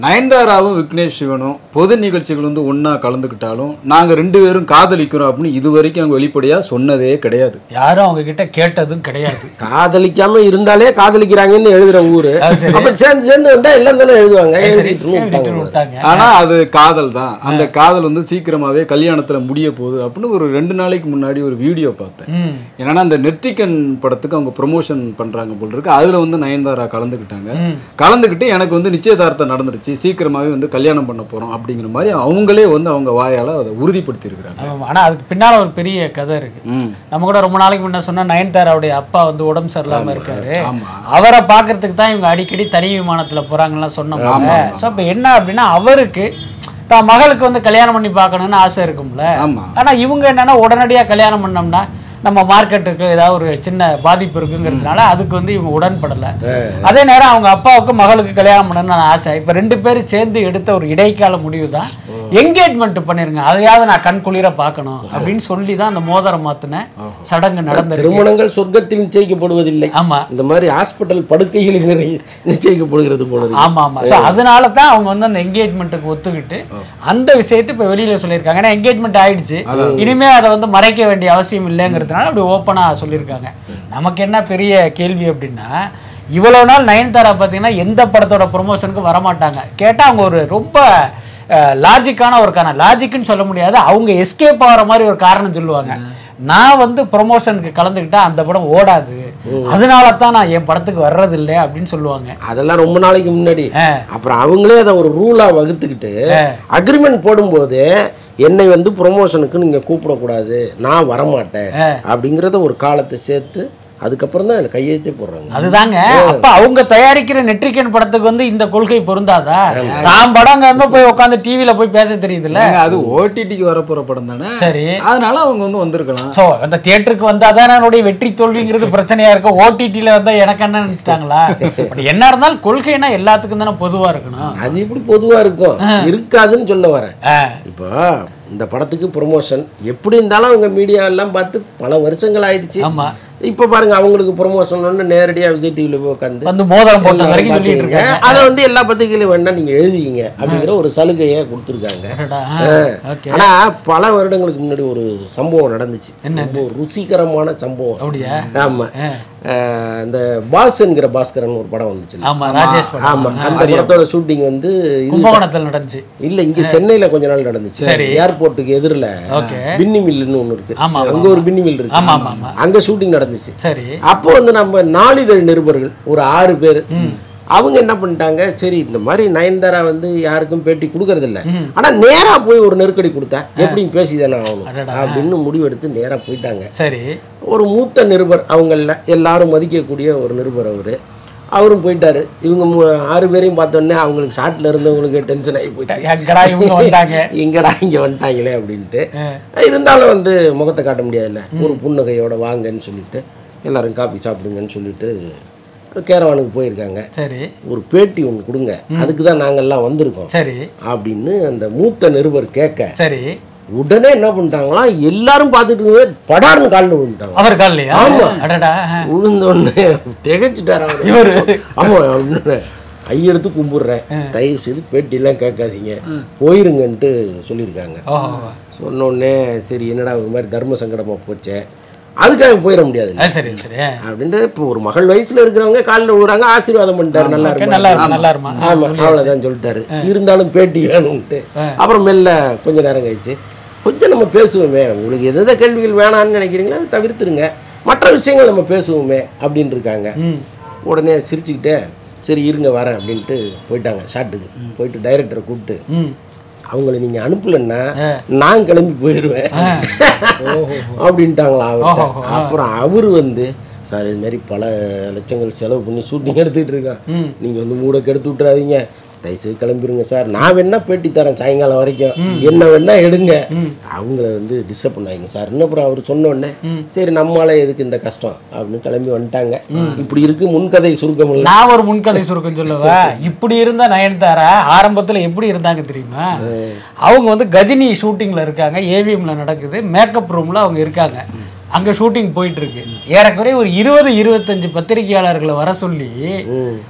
நயன்தாராவும் விக்னேஷ் சிவனும் பொது நிகழ்ச்சிகள் வந்து ஒண்ணா கலந்துக்கிட்டாலும் நாங்க ரெண்டு பேரும் காதலிக்கிறோம் அப்படின்னு இது வரைக்கும் அவங்க வெளிப்படையா சொன்னதே கிடையாது யாரும் அவங்க கிட்ட கேட்டதும் கிடையாது காதலிக்காம இருந்தாலே காதலிக்கிறாங்கன்னு எழுதுற ஊரு அப்ப சேர்ந்து சேர்ந்து வந்தா எல்லாம் தானே எழுதுவாங்க எழுதிட்டு விட்டாங்க விட்டுட்டு விட்டாங்க ஆனா அது காதல் தான் அந்த காதல் வந்து சீக்கிரமாவே கல்யாணத்துல முடிய போகுது அப்படின்னு ஒரு ரெண்டு நாளைக்கு முன்னாடி ஒரு வீடியோ பார்த்தேன் ம் என்னன்னா அந்த நெற்றிக்கன் படத்துக்கு அவங்க ப்ரொமோஷன் பண்றாங்க போல் இருக்கு அதுல வந்து நயன்தாரா கலந்துக்கிட்டாங்க ம். கலந்துக்கிட்டு எனக்கு வந்து நிச்சயதார்த்தம் நடந்துருச்சு சீக்கிரமாவே வந்து கல்யாணம் பண்ண போறோம் அப்படிங்கிற மாதிரி அவங்களே வந்து அவங்க வாயால அதை உறுதிப்படுத்தி இருக்கிறாங்க ஆமா, ஆனா அதுக்கு பின்னால ஒரு பெரிய கதை இருக்கு ம் நம்ம கூட ரொம்ப நாளைக்கு முன்ன சொன்னா நயன்தாராவுடைய அப்பா வந்து உடம்பு சரியில்லாம இருக்காரு ஆமா அவரை பார்க்கறதுக்கு தான் இவங்க அடிக்கடி தனி விமானத்துல போறாங்கலாம் சொன்னோம்ல ஸோ இப்போ என்ன அப்படின்னா அவருக்கு தான் மகளுக்கு வந்து கல்யாணம் பண்ணி பார்க்கணும்னு ஆசை இருக்கும்ல ஆமா ஆனா இவங்க என்னன்னா உடனடியா கல்யாணம் பண்ணோம்னா நம்ம மார்க்கெட்டுக்கு ஏதாவது ஒரு சின்ன பாதிப்பு இருக்குங்கிறதுனால அதுக்கு வந்து இவங்க உடன்படல அதே நேரம் அவங்க அப்பாவுக்கு மகளுக்கு கல்யாணம் பண்ணணும்னு ஆசை இப்ப ரெண்டு பேரும் சேர்ந்து எடுத்த ஒரு இடைக்கால முடிவு தான் என்கேஜ்மெண்ட் பண்ணிருங்க அதையாவது நான் கண் குளிர பார்க்கணும் அப்படின்னு சொல்லி தான் அந்த மோதிரம் மாத்தின சடங்கு நடந்திருக்கு திருமணங்கள் சொர்க்கத்தில் நிச்சயிக்கப்படுவதில்லை ஆமா இந்த மாதிரி ஹாஸ்பிட்டல் படுக்கைகளில் நிறைய நிச்சயிக்கப்படுகிறது போல இருக்கு. ஆமா ஆமா ஸோ அதனால தான் அவங்க வந்து அந்த என்கேஜ்மெண்ட்டுக்கு ஒத்துக்கிட்டு அந்த விஷயத்தை இப்போ வெளியில சொல்லியிருக்காங்க ஏன்னா என்கேஜ்மெண்ட் ஆயிடுச்சு இனிமே அதை வந்து மறைக்க வேண்டிய அவசியம் இல்லைங்கிறதுனால அப்படி ஓப்பனா சொல்லியிருக்காங்க நமக்கு என்ன பெரிய கேள்வி அப்படின்னா இவ்வளவு நாள் நயன்தாரா பார்த்தீங்கன்னா எந்த படத்தோட ப்ரொமோஷனுக்கு வரமாட்டாங்க கேட்டா அவங்க ஒரு ரொம்ப லாஜிக்கான ஒரு காரணம் லாஜிக்குன்னு சொல்ல முடியாது அவங்க எஸ்கேப் ஆகிற மாதிரி ஒரு காரணம் சொல்லுவாங்க நான் வந்து ப்ரொமோஷனுக்கு கலந்துக்கிட்டா அந்த படம் ஓடாது அதனால தான் நான் என் படத்துக்கு வர்றதில்லை அப்படின்னு சொல்லுவாங்க அதெல்லாம் ரொம்ப நாளைக்கு முன்னாடி ஆ. அப்புறம் அவங்களே அதை ஒரு ரூலா வகுத்துக்கிட்டு அக்ரிமெண்ட் போடும்போது என்னை வந்து ப்ரொமோஷனுக்கு நீங்க கூப்பிடக்கூடாது நான் வரமாட்டேன் அப்படிங்கிறத ஒரு காலத்தை சேர்த்து அதுக்கப்புறம் தான் அதில் கையெழுத்தே போடுறாங்க அதுதாங்க அப்ப அவங்க தயாரிக்கிற நெட்ரிகன் படத்துக்கு வந்து இந்த கொள்கை பொருந்தாதா தான் படங்க போய் உட்காந்து டிவில போய் பேச தெரியுதுல்ல ஏங்க, அது ஓடிடிக்கு வரப்போற படம் தானே சரி அதனால அவங்க வந்து வந்திருக்கலாம் சோ அந்த தியேட்டருக்கு வந்தாதான் என்னுடைய வெற்றி தோல்விங்கிறது பிரச்சனையா இருக்கும் ஓடிடில வந்தா எனக்கு என்ன நினைச்சிட்டாங்களா பட் என்ன இருந்தாலும் கொள்கைனா எல்லாத்துக்கும் தானே பொதுவா இருக்கணும் அது எப்படி பொதுவா இருக்கும் இருக்காதுன்னு சொல்ல வரேன் ஆ, இப்போ இந்த படத்துக்கு ப்ரொமோஷன் எப்படி இருந்தாலும் அவங்க மீடியா எல்லாம் பார்த்து பல வருஷங்கள் ஆயிடுச்சு ஆமா இப்போ பாருங்க அவங்களுக்கு ப்ரொமோஷன் ஒன்று நேரடியாக விஜய் டிவியில் போய் உட்காந்து வந்து மோதிரம் போட்ட வரைக்கும் சொல்லிட்டு இருக்காங்க அதை வந்து எல்லா பத்திரிகையிலும் வேண்டாம் நீங்க எழுதிக்கிங்க அப்படிங்கிற ஒரு சலுகையை கொடுத்துருக்காங்க அடடா, ஓகே ஆனா பல வருடங்களுக்கு முன்னாடி ஒரு சம்பவம் நடந்துச்சு ரொம்ப ஒரு ருசிகரமான சம்பவம் அப்படியா ஆமா அஹ் இந்த பாஸ் என்கிற பாஸ்கரன் ஒரு படம் வந்துச்சு ஆமா ராஜேஷ் படம் ஆமா அந்த படத்தோட ஷூட்டிங் வந்து இது கும்பகோணத்தில் நடந்துச்சு இல்ல இங்க சென்னையில கொஞ்ச நாள் நடந்துச்சு சரி. ஏர்போர்ட்டுக்கு எதிரில் ஓகே பின்னி மில்லுன்னு ஒண்ணு இருக்கு ஆமா, அங்க ஒரு பின்னி மில் இருக்கு ஆமா ஆமா ஆமா அங்க ஷூட்டிங் நடந்துச்சு சரி அப்போ வந்து நம்ம நாளிதழ் நிருபர்கள் ஒரு ஆறு பேர் அவங்க என்ன பண்ணிட்டாங்க சரி இந்த மாதிரி நயன்தாரா வந்து யாருக்கும் பேட்டி கொடுக்கறது இல்ல ஆனா நேரா போய் ஒரு நெருக்கடி கொடுத்தா எப்படி பேசிதானே ஆகணும் அடடா. அப்படின்னு முடிவெடுத்து நேரா போயிட்டாங்க சரி ஒரு மூத்த நிருபர் அவங்கள எல்லாரும் மதிக்கக்கூடிய ஒரு நிருபர் அவரு அவரும் போயிட்டாரு இவங்க மூ- ஆறு பேரையும் பார்த்தோன்னே அவங்களுக்கு ஷாட்ல இருந்தவங்களுக்கு டென்ஷன் ஆகி போச்சு எங்கடா இவங்க வந்தாங்க எங்கடா இங்க வந்துட்டாங்களே அப்படின்ட்டு இருந்தாலும் வந்து முகத்தை காட்ட முடியாதுல்ல ஒரு புன்னகையோட வாங்கன்னு சொல்லிட்டு எல்லாரும் காபி சாப்பிடுங்கன்னு சொல்லிட்டு கேரவானுக்கு போயிருக்காங்க சரி ஒரு பேட்டி ஒன்று கொடுங்க அதுக்கு தான் நாங்கெல்லாம் வந்திருக்கோம் சரி அப்படின்னு அந்த மூத்த நிருபர் கேட்க சரி உடனே என்ன பண்ணிட்டாங்களாம் எல்லாரும் பார்த்துட்டு இருந்தது படார்னு காலில் விழுந்துட்டாங்க அவர் காலையா அடடா ஆ. விழுந்த உடனே திகைச்சிட்டார் அவர் இவரு ஆமா அப்படின்னு கையெடுத்து கும்பிடுறேன் தயவு செய்து பேட்டிலாம் கேட்காதீங்க போயிருங்கன்ட்டு சொல்லியிருக்காங்க ஓஹோ சொன்ன உடனே சரி என்னடா ஒரு மாதிரி தர்ம சங்கடமா போச்சே அதுக்காக போயிட முடியாது ஆ, சரி சரி அப்படின்ட்டு இப்போ ஒரு மகள் வயசுல இருக்கிறவங்க காலில் விடுறாங்க ஆசீர்வாதம் பண்ணிட்டாரு நல்லா ஓகே, இருக்கும் நல்லா இருமா நல்லா இருமா ஆமா அவ்வளவுதான் சொல்லிட்டாரு இருந்தாலும் பேட்டி வேணும்ட்டு அப்புறம் மெல்ல கொஞ்ச நேரம் கழிச்சு கொஞ்சம் நம்ம பேசுவோமே உங்களுக்கு எது எந்த கேள்விகள் வேணாம்னு நினைக்கிறீங்களோ அதை தவிர்த்துருங்க மற்ற விஷயங்கள் நம்ம பேசுவோமே அப்படின்னு இருக்காங்க ம் உடனே சிரிச்சுக்கிட்டே சரி இருங்க வரேன் அப்படின்ட்டு போயிட்டாங்க ஷாட்டுக்கு போயிட்டு டைரக்டரை கூப்பிட்டு ம் அவங்கள நீங்க அனுப்பலன்னா நான் கிளம்பி போயிடுவேன் அப்படின்ட்டாங்களா அவர்கிட்ட அப்புறம் அவர் வந்து சார் இது மாதிரி பல லட்சங்கள் செலவு பண்ணி ஷூட்டிங் எடுத்துக்கிட்டு இருக்கேன் நீங்க வந்து மூட கெடுத்து விட்டுறாதீங்க தயவுசெய்து கிளம்பிருங்க சார் நான் வேணா பேட்டி தரேன் சாயங்காலம் வரைக்கும் என்ன வேணா எடுங்க அவங்கள வந்து டிஸ்டர்ப் பண்ணாதீங்க சார் இன்னும் அப்புறம் அவர் சொன்ன உடனே சரி நம்மளால எதுக்கு இந்த கஷ்டம் அப்படின்னு கிளம்பி வந்துட்டாங்க இப்படி இருக்கு முன்கதை சுருக்கம் இல்லை நான் ஒரு முன்கதை சுருக்கம் சொல்லுவேன் இப்படி இருந்த நயன்தாரா ஆரம்பத்துல எப்படி இருந்தாங்க தெரியுமா அவங்க வந்து கஜினி ஷூட்டிங்ல இருக்காங்க ஏவிஎம்ல நடக்குது மேக்கப் ரூம்ல அவங்க இருக்காங்க அங்க ஷூட்டிங் போயிட்டு இருக்கு ஏறக்குறைய ஒரு இருபது இருபத்தஞ்சு பத்திரிகையாளர்களை வர சொல்லி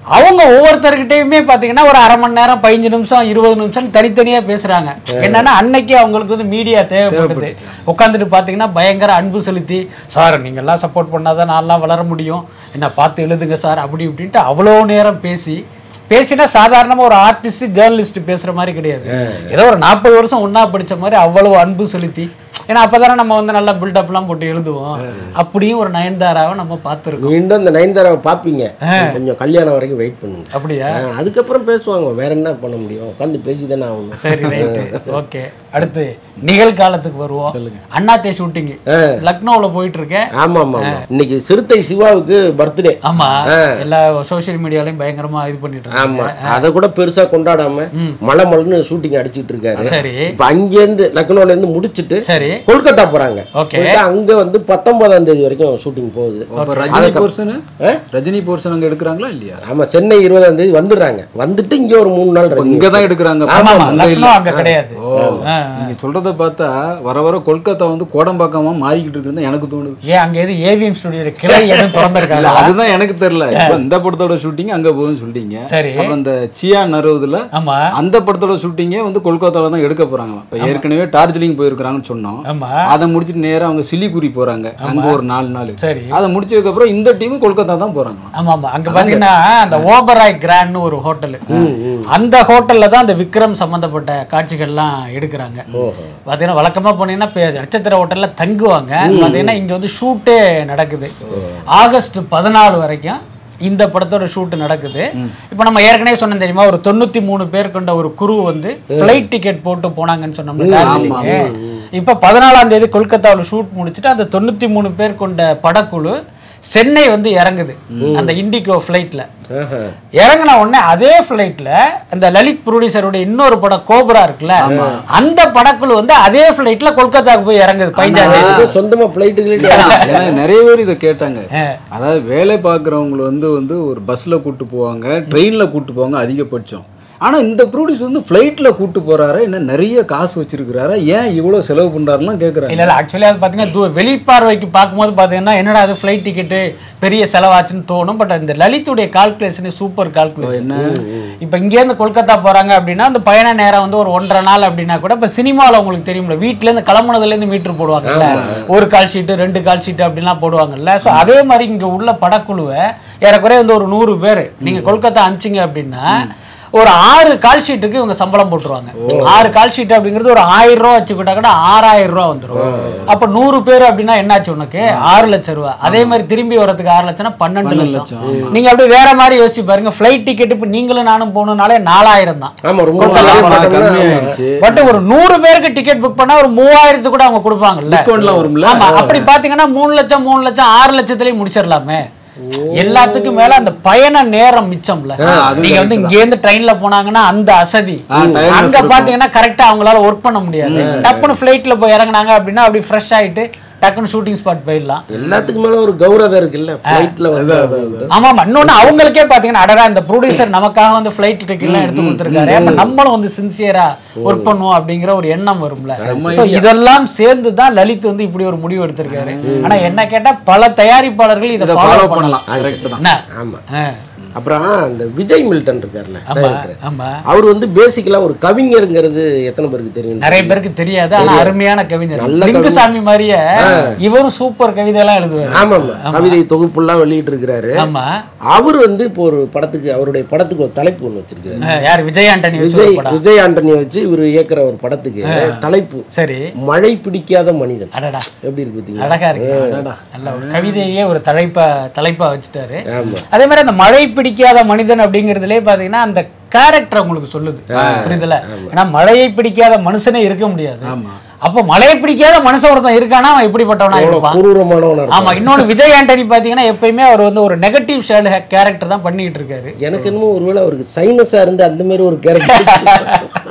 அவங்க ஒவ்வொருத்தர்கிட்டயுமே பாத்தீங்கன்னா ஒரு அரை mணி நேரம் பதினஞ்சு நிமிஷம் இருபது நிமிஷம் தனித்தனியா பேசுறாங்க என்னன்னா அன்னைக்கு அவங்களுக்கு வந்து மீடியா தேவைப்படுது உட்காந்துட்டு பாத்தீங்கன்னா பயங்கர அன்பு செலுத்தி சார் நீங்க எல்லாம் சப்போர்ட் பண்ணாதான் நான்லாம் வளர முடியும் என்ன பார்த்து எழுதுங்க சார் அப்படி இப்படின்ட்டு அவ்வளோ நேரம் பேசி பேசினா சாதாரணமா ஒரு ஆர்டிஸ்ட் ஜேர்னலிஸ்ட் பேசுற மாதிரி கிடையாது ஏதோ ஒரு நாற்பது வருஷம் ஒண்ணா படிச்ச மாதிரி அவ்வளவு அன்பு செலுத்தி ஏன்னா அப்பதானே நம்ம வந்து நல்லா பில்டப்லாம் போட்டு எழுதுவோம் அப்படியும் ஒரு நயன்தாராவை நம்ம பார்த்துருக்கோம் மீண்டும் அந்த நயன்தாராவை பார்ப்பீங்க கொஞ்சம் கல்யாணம் வரைக்கும் வெயிட் பண்ணுங்க அப்படியா ஆ, அதுக்கப்புறம் பேசுவாங்க வேற என்ன பண்ண முடியும் உட்காந்து பேசி தானே ஆகணும் சரி ரைட்டு ஓகே அடுத்து நிகழ்காலத்துக்கு வருவோம் அண்ணாத்தே ஷூட்டிங் லக்னோவில் போயிட்டு இருக்கேன் ஆமா ஆமா ஆமா இன்னைக்கு சிறுத்தை சிவாவுக்கு பர்த்டே ஆமா எல்லா சோஷியல் மீடியாலையும் பயங்கரமா இது பண்ணிட்டு ஆமா இருக்காங்க அத கூட பெருசா கொண்டாடாம மலை மலைன்னு ஷூட்டிங் அடிச்சிட்டு இருக்காரு சரி இப்ப அங்கேருந்து லக்னோல இருந்து முடிச்சிட்டு சரி கொல்கத்தா போறாங்க Okay. போயிட்டு அங்க வந்து பத்தொன்பதாம் தேதி வரைக்கும் ஷூட்டிங் போகுது அப்ப ரஜினி போர்ஷன் ரஜினி போர்ஷன் அங்க எடுக்கிறாங்களா இல்லையா ஆமா சென்னை இருபதாம் தேதி வந்துடுறாங்க வந்துட்டு இங்க ஒரு மூணு நாள் அப்ப இருக்கு இங்க தான் எடுக்கிறாங்க ஆமா ஆமா அங்க இல்ல லக்னோ அங்க கிடையாது ஓ நீங்க சொல்றத பார்த்தா வர வர கொல்கத்தா வந்து கோடம்பாக்கமா மாறிக்கிட்டு இருக்குன்னு எனக்கு தோணுது ஏன் அங்க எது ஏவிஎம் ஸ்டுடியோ கிளை எதுவும் இல்ல, திறந்திருக்காங்க அதுதான் எனக்கு தெரியல இப்ப இந்த படத்தோட ஷூட்டிங் அங்க போகுதுன்னு சொல்லிட்டீங்க சரி அப்புறம் இந்த சியா நறுவதுல ஆமா அந்த படத்தோட ஷூட்டிங்கே வந்து கொல்கத்தால தான் எடுக்க போறாங்களாம் இப்ப ஏற்கனவே டார்ஜிலிங் போயிருக்கிறாங்கன்னு சொன்னோம் ஆமா அதை முடிச்சிட்டு நேரா அவங்க சிலிகுரி போறாங்க அங்க ஒரு நாலு நாள் சரி அதை முடிச்சதுக்கு அப்புறம் இந்த டீம் கொல்கத்தா தான் போறாங்க ஆமா ஆமா அங்க பாத்தீங்கன்னா அந்த ஓபராய் கிராண்ட்னு ஒரு ஹோட்டல் அந்த ஹோட்டல்ல தான் அந்த விக்ரம் சம்பந்தப்பட்ட காட்சிகள்லாம் எடுக்கிறாங்க பாத்தீங்கன்னா வழக்கமா போனீங்கன்னா இப்ப நட்சத்திர ஹோட்டல்ல தங்குவாங்க பாத்தீங்கன்னா இங்க வந்து ஷூட்டே நடக்குது ஆகஸ்ட் பதினாலு வரைக்கும் இந்த படத்தோட ஷூட் நடக்குது இப்போ நம்ம ஏற்கனவே சொன்னோம் தெரியுமா ஒரு தொண்ணூத்தி மூணு பேர் கொண்ட ஒரு குரு வந்து ஃப்ளைட் டிக்கெட் போட்டு போனாங்கன்னு சொன்னோம்ல டார்ஜிலிங் இப்போ பதினாலாம் தேதி கொல்கத்தாவில் ஷூட் முடிச்சுட்டு அந்த தொண்ணூத்தி மூணு பேர் கொண்ட படக்குழு சென்னை வந்து இறங்குது அந்த இண்டிகோ ஃப்ளைட்ல ஆஹா. இறங்கின உடனே அதே ஃப்ளைட்ல அந்த லலித் ப்ரொடியூசருடைய இன்னொரு படம் கோப்ரா இருக்குல்ல அந்த படக்குழு வந்து அதே ஃப்ளைட்ல கொல்கத்தாக்கு போய் இறங்குது பதினஞ்சாம் தேதி அது சொந்தமா பிளைட்டுகளே ஏன்னா நிறைய பேர் இதை கேட்டாங்க அதாவது வேலை பார்க்குறவங்கள வந்து வந்து ஒரு பஸ்ல கூட்டு போவாங்க ட்ரெயின்ல கூட்டு போவாங்க அதிகபட்சம் ஆனா இந்த ப்ரொடியூஸ் வந்து ஃப்ளைட்ல கூட்டு போறாரா என்ன நிறைய காசு வச்சிருக்கிறாரா ஏன் இவ்வளவு செலவு பண்றாருலாம் கேக்குறாங்க இல்ல இல்ல ஆக்சுவலி அது பாத்தீங்கன்னா தூ வெளிப்பார்வைக்கு பார்க்கும்போது பாத்தீங்கன்னா என்னடா அது ஃப்ளைட் டிக்கெட்டு பெரிய செலவாச்சுன்னு தோணும் பட் இந்த லலித்துடைய கால்குலேஷன் சூப்பர் கால்குலேஷன் இப்போ இங்கேருந்து கொல்கத்தா போறாங்க அப்படின்னா அந்த பயண நேரம் வந்து ஒரு ஒன்றரை நாள் அப்படின்னா கூட இப்போ சினிமாவில் உங்களுக்கு தெரியும்ல வீட்ல இருந்து கிளம்புனதுல இருந்து மீட்டர் போடுவாங்கல்ல ஒரு கால் ஷீட்டு ரெண்டு கால் ஷீட்டு அப்படிலாம் போடுவாங்கல்ல ஸோ அதே மாதிரி இங்க உள்ள படக்குழுவை ஏறக்குறைய வந்து ஒரு நூறு பேர் நீங்க கொல்கத்தா அனுப்பிச்சிங்க அப்படின்னா ஒரு ஆறு கால் ஷீட்டுக்கு இவங்க சம்பளம் போட்டுருவாங்க ஆறு கால் ஷீட் அப்படிங்கிறது ஒரு ஆயிரம் ரூபா வச்சுக்கிட்டா கூட ஆறாயிரம் ரூபா வந்துரும் அப்ப நூறு பேர் அப்படின்னா என்னாச்சு உனக்கு ஆறு லட்சம் ரூபா அதே மாதிரி திரும்பி வரதுக்கு ஆறு லட்சம்னா பன்னெண்டு லட்சம் நீங்க அப்படியே வேற மாதிரி யோசிச்சு பாருங்க ஃபிளைட் டிக்கெட் இப்ப நீங்களும் நானும் போகணும்னாலே நாலாயிரம் தான் ஆமா ரொம்ப ஆமா, கம்மி கம்மியாயிடுச்சு பட் ஒரு நூறு பேருக்கு டிக்கெட் புக் பண்ணா ஒரு மூவாயிரத்து கூட அவங்க கொடுப்பாங்கல்ல டிஸ்கவுண்ட்லாம் வரும்ல ஆமா அப்படி பாத்தீங்கன்னா மூணு லட்சம் மூணு லட்சம் ஆறு லட்சத்துலயும் முடிச்சிடலாமே எல்லாத்துக்கும் மேல அந்த பயண நேரம் மிச்சம்ல அது நீங்க வந்து இங்க இருந்து ட்ரெயின்ல போனாங்கன்னா அந்த அசதி ஆ, tiredness அங்க பாத்தீங்கன்னா கரெக்டா அவங்களால ஒர்க் பண்ண முடியாது டப்புன்னு ஃபிளைட்ல போய் இறங்குனாங்க அப்படின்னா அப்படி ஃப்ரெஷ் ஆயிட்டு டக்குன்னு ஷூட்டிங் ஸ்பாட் போயிடலாம் எல்லாத்துக்கும் மேல ஒரு கௌரவம் இருக்குல்ல பிளைட்ல வந்து ஆமா ஆமா இன்னொன்னு அவங்களுக்கே பாத்தீங்கன்னா அடடா இந்த ப்ரொடியூசர் நமக்காக வந்து ஃபிளைட் டிக்கெட் எல்லாம் எடுத்து கொடுத்துருக்காரு அப்ப நம்மளும் வந்து சின்சியரா ஒர்க் பண்ணுவோம் அப்படிங்கிற ஒரு எண்ணம் வரும்ல So இதெல்லாம் சேர்ந்து தான் லலித் வந்து இப்படி ஒரு முடிவு எடுத்திருக்காரு ஆனா என்ன கேட்டா பல தயாரிப்பாளர்கள் இதை இதை ஃபாலோ ஃபாலோ பண்ணலாம் பண்ணலாம் கரெக்ட் தான் என்ன? ஆமா ஆ, அப்புறம் அந்த விஜய் மில்டன் இருக்கார்ல ஆமா director. ஆமா அவர் வந்து பேசிக்கலா ஒரு கவிஞருங்கிறது எத்தனை பேருக்கு தெரியும் நிறைய பேருக்கு தெரியாது ஆனா அருமையான கவிஞர் நல்ல லிங்குசாமி மாதிரியே இவரும் சூப்பர் கவிதை எல்லாம் எழுதுவாரு ஆமா ஆமா கவிதை தொகுப்புலாம் வெளியிட்டு இருக்கிறாரு ஆமா அவர் வந்து இப்போ ஒரு படத்துக்கு அவருடைய படத்துக்கு ஒரு தலைப்பு ஒன்று வச்சிருக்காரு ஆ, யார் விஜய் ஆண்டனி வச்சு விஜய் ஒரு படம் விஜய் ஆண்டனியை வச்சு இவர் இயக்குற ஒரு படத்துக்கு தலைப்பு சரி மழை பிடிக்காத மனிதன் அடடா எப்படி இருக்கு பார்த்தீங்களா அழகா இருக்கு நல்ல ஒரு கவிதையே ஒரு தலைப்பா தலைப்பா வச்சுட்டாரு ஆமா அதே மாதிரி அந்த மழை பிடிக்காத மனிதன் அப்படிங்கிறதுலே பாத்தீங்கன்னா அந்த கேரக்டர் உங்களுக்கு சொல்லுது புரியுதுல ஏன்னா மழையை பிடிக்காத மனுஷனே இருக்க முடியாது அப்போ மழையை பிடிக்காத மனுஷன் ஒருத்தன் இருக்கானா அவன் எப்படிப்பட்டவனா எவ்வளவு இருப்பான் கொடூரமானவனா இருப்பான். ஆமா இன்னொன்னு விஜய் ஆண்டனி பாத்தீங்கன்னா எப்பயுமே அவர் வந்து ஒரு நெகட்டிவ் ஷேடு கேரக்டர் தான் பண்ணிட்டு இருக்காரு எனக்கு என்னமோ ஒருவேளை அவருக்கு சைனஸா இருந்து அந்த மாதிரி ஒரு கேரக்டர்